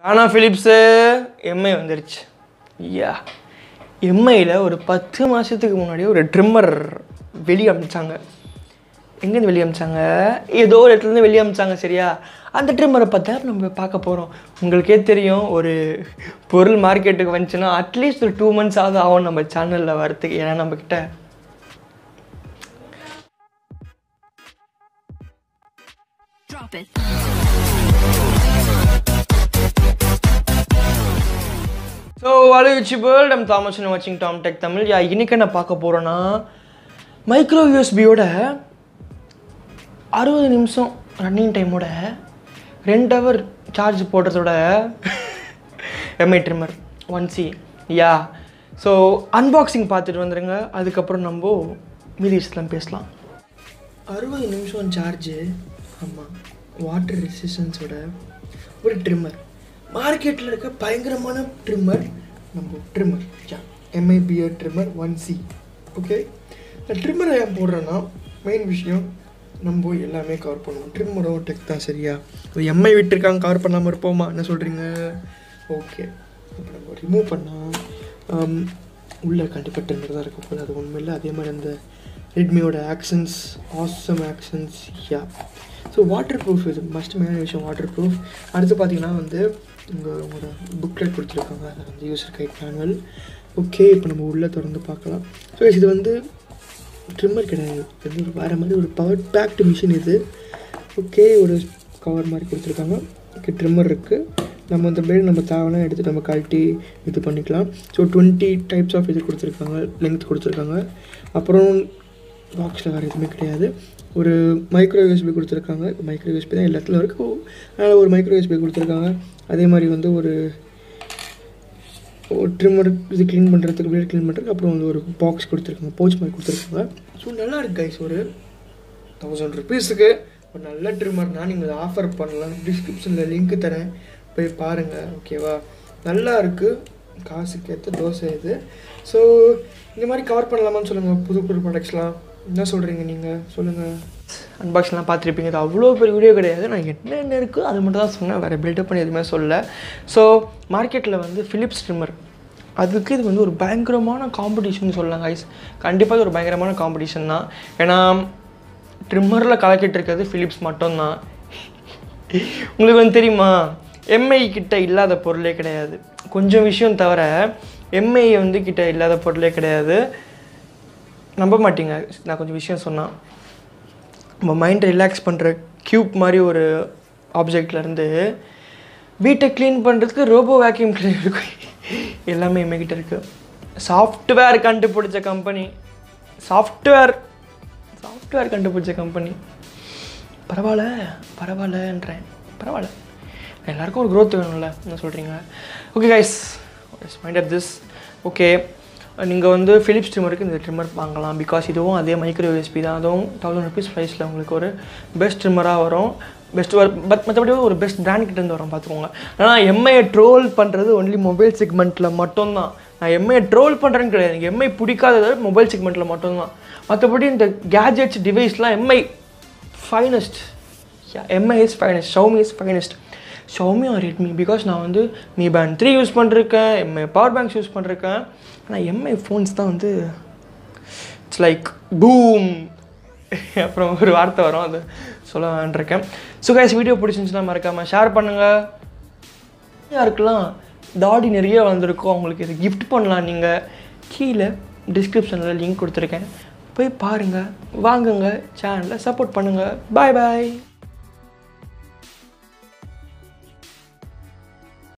ஆனால் Philips Mi வந்துருச்சு ஐயா எம்ஐயில் ஒரு பத்து மாதத்துக்கு முன்னாடி ஒரு ட்ரிம்மர் வெளியே அமிச்சாங்க எங்கேருந்து வெளியே அமிச்சாங்க ஏதோ ஒரு இடத்துலேருந்து வெளியே அமிச்சாங்க சரியா அந்த ட்ரிம்மரை பார்த்தா நம்ம பார்க்க போகிறோம் உங்களுக்கே தெரியும் ஒரு பொருள் மார்க்கெட்டுக்கு வந்துச்சுன்னா அட்லீஸ்ட் ஒரு டூ மந்த்ஸ் ஆகுது ஆகும் நம்ம சேனலில் வரத்துக்கு ஏன்னா நம்மக்கிட்ட Drop it. ஸோ அலுவிச்சு வேர்ல்ட் நம்ம தாமஸ் வாட்சிங் டாம் டெக் தமிழ் யா இன்னைக்கு என்ன பார்க்க போகிறோன்னா மைக்ரோ யூஎஸ்பியோட அறுபது நிமிஷம் ரன்னிங் டைமோட ரெண்டு ஹவர் சார்ஜ் போடுறதோட MI trimmer one C yeah so unboxing பார்த்துட்டு வந்துடுங்க அதுக்கப்புறம் நம்ம மீதி விஷயத்தெல்லாம் பேசலாம் அறுபது நிமிஷம் சார்ஜு ஆமாம் வாட்டர் ரெசிஸ்டன்ஸோட ஒரு ட்ரிம்மர் மார்க்கெட்டில் இருக்க பயங்கரமான ட்ரிம்மர் நம்ம ட்ரிம்மர் யா எம்ஐபிஆர் ட்ரிம்மர் ஒன் சி ஓகே இந்த ட்ரிம்மரை ஏன் போடுறேன்னா மெயின் விஷயம் நம்ம எல்லாமே கவர் பண்ணுவோம் ட்ரிம்மரோ டெக் தான் சரியா ஒரு எம்ஐ விட்டுருக்காங்க கவர் பண்ணாமல் இருப்போமா என்ன சொல்கிறீங்க ஓகே இப்போ நம்ம ரிமூவ் பண்ணால் உள்ளே கண்டிப்பாக ட்ரிம்மர் தான் இருக்க போகுது அது ஒன்றும் இல்லை அதே மாதிரி அந்த ரெட்மியோட actions awesome actions yeah so waterproof இது மஸ்ட் மெயினான விஷயம் வாட்டர் ப்ரூஃப் அடுத்து பார்த்தீங்கன்னா வந்து உங்கள் உங்களோட புக்லெட் கொடுத்துருக்காங்க அதை வந்து யூசர் கைட் மேனுவல் ஓகே இப்போ நம்ம உள்ளே திறந்து பார்க்கலாம் ஸோ இது வந்து ட்ரிம்மர் கிடையாது இது வந்து ஒரு வேறு மாதிரி ஒரு பவர் பேக்டு மிஷின் இது ஓகே ஒரு கவர் மாதிரி கொடுத்துருக்காங்க ஓகே ட்ரிம்மர் இருக்குது நம்ம அந்த பிளேடு நம்ம தேவைன்னா எடுத்து நம்ம கழட்டி இது பண்ணிக்கலாம் ஸோ டுவெண்ட்டி டைப்ஸ் ஆஃப் இது கொடுத்துருக்காங்க லென்த் கொடுத்துருக்காங்க அப்புறம் பாக்ஸில் வேறு எதுவுமே கிடையாது ஒரு மைக்ரோ யூஎஸ்பி கொடுத்துருக்காங்க மைக்ரோ யூஎஸ்பி தான் எல்லாத்துலையும் இருக்குது அதனால் ஒரு மைக்ரோ யூஎஸ்பி கொடுத்துருக்காங்க அதே மாதிரி வந்து ஒரு ஒரு ட்ரிம்மர் இது க்ளீன் பண்ணுறதுக்கு பிளேட் க்ளீன் பண்ணுறதுக்கு அப்புறம் வந்து ஒரு பாக்ஸ் கொடுத்துருக்காங்க பவுச் மாதிரி கொடுத்துருக்காங்க ஸோ நல்லா இருக்கு கைஸ் ஒரு தௌசண்ட் ருபீஸுக்கு ஒரு நல்ல ட்ரிம்மர்னால் நீங்கள் அதை ஆஃபர் பண்ணலாம் டிஸ்கிரிப்ஷனில் லிங்க் தரேன் போய் பாருங்கள் ஓகேவா நல்லா இருக்குது காசுக்கு ஏற்ற தோசை இது ஸோ இந்த மாதிரி கவர் பண்ணலாமான்னு சொல்லுங்கள் புது புது ப்ராடக்ட்ஸ்லாம் என்ன சொல்கிறீங்க நீங்கள் சொல்லுங்கள் அன்பாக்ஸ்லாம் பார்த்துருப்பீங்க இது அவ்வளோ பெரிய வீடியோ கிடையாது நான் என்னென்ன இருக்குது அது மட்டும் தான் சொன்னேன் வேறு பில்டப் பண்ணி எதுவுமே சொல்லல ஸோ மார்க்கெட்டில் வந்து ஃபிலிப்ஸ் ட்ரிம்மர் அதுக்கு இது வந்து ஒரு பயங்கரமான காம்படிஷன் சொல்லலாம் கைஸ் கண்டிப்பாக இது ஒரு பயங்கரமான காம்படிஷன் தான் ஏன்னா ட்ரிம்மரில் கலக்கிட்டு இருக்கிறது ஃபிலிப்ஸ் மட்டும்தான் உங்களுக்கு வந்து தெரியுமா எம்ஐ கிட்ட இல்லாத பொருளே கிடையாது கொஞ்சம் விஷயம் தவிர எம்ஐ வந்து கிட்ட இல்லாத பொருளே கிடையாது நம்ப மாட்டீங்க நான் கொஞ்சம் விஷயம் சொன்னேன் நம்ம மைண்டை ரிலாக்ஸ் பண்ணுற க்யூப் மாதிரி ஒரு ஆப்ஜெக்ட்லேருந்து வீட்டை க்ளீன் பண்ணுறதுக்கு ரோபோ வேக்யூம் கிளீனர் இருக்கும் எல்லாமே எம்ஐக்கிட்ட இருக்குது சாஃப்ட்வேர் கண்டுபிடிச்ச கம்பெனி சாஃப்ட்வேர் சாஃப்ட்வேர் கண்டுபிடிச்ச கம்பெனி பரவாயில்ல பரவாயில்லன்றேன் பரவாயில்ல எல்லாருக்கும் ஒரு growth வேணும்ல என்ன சொல்கிறீங்க okay guys mind up this okay நீங்கள் வந்து ஃபிலிப்ஸ் ட்ரிம்மருக்கு இந்த ட்ரிம்மர் வாங்கலாம் பிகாஸ் இதுவும் அதே மைக்ரோ யூஎஸ்பி தான் அதுவும் தௌசண்ட் ருபீஸ் ப்ரைஸில் உங்களுக்கு ஒரு பெஸ்ட் ட்ரிம்மராக வரும் பெஸ்ட் பட் மற்றபடி ஒரு பெஸ்ட் பிராண்ட் கிட்டேருந்து வரும் பார்த்துக்கோங்க ஆனால் எம்ஐயை ட்ரோல் பண்ணுறது ஒன்லி மொபைல் செக்மெண்ட்டில் மட்டும்தான் நான் எம்ஐயை ட்ரோல் பண்ணுறேன்னு கிடையாது எனக்கு எம்ஐ பிடிக்காதது மொபைல் செக்மெண்ட்டில் மட்டும்தான் மற்றபடி இந்த கேஜெட்ஸ் டிவைஸ்லாம் MI finest MI is finest Xiaomi is finest Xiaomi or Redmi because நான் வந்து மீ பேண்ட் த்ரீ யூஸ் பண்ணிருக்கேன் எம்ஐ பவர் பேங்க்ஸ் யூஸ் பண்ணிருக்கேன் ஆனால் எம்ஐ ஃபோன்ஸ் தான் வந்து இட்ஸ் லைக் பூம் அப்புறம் ஒரு வார்த்தை வரும் அது சொல்ல வேண்டியிருக்கேன் ஸோ கைஸ் வீடியோ பிடிச்சிருந்துச்சுன்னா மறக்காமல் ஷேர் பண்ணுங்கள் யாருக்கெல்லாம் தாடி நிறைய வந்திருக்கோ அவங்களுக்கு இது கிஃப்ட் பண்ணலாம் நீங்கள் கீழே டிஸ்கிரிப்ஷனில் லிங்க் கொடுத்துருக்கேன் போய் பாருங்கள் வாங்குங்க சேனலை சப்போர்ட் பண்ணுங்கள் பாய் பாய்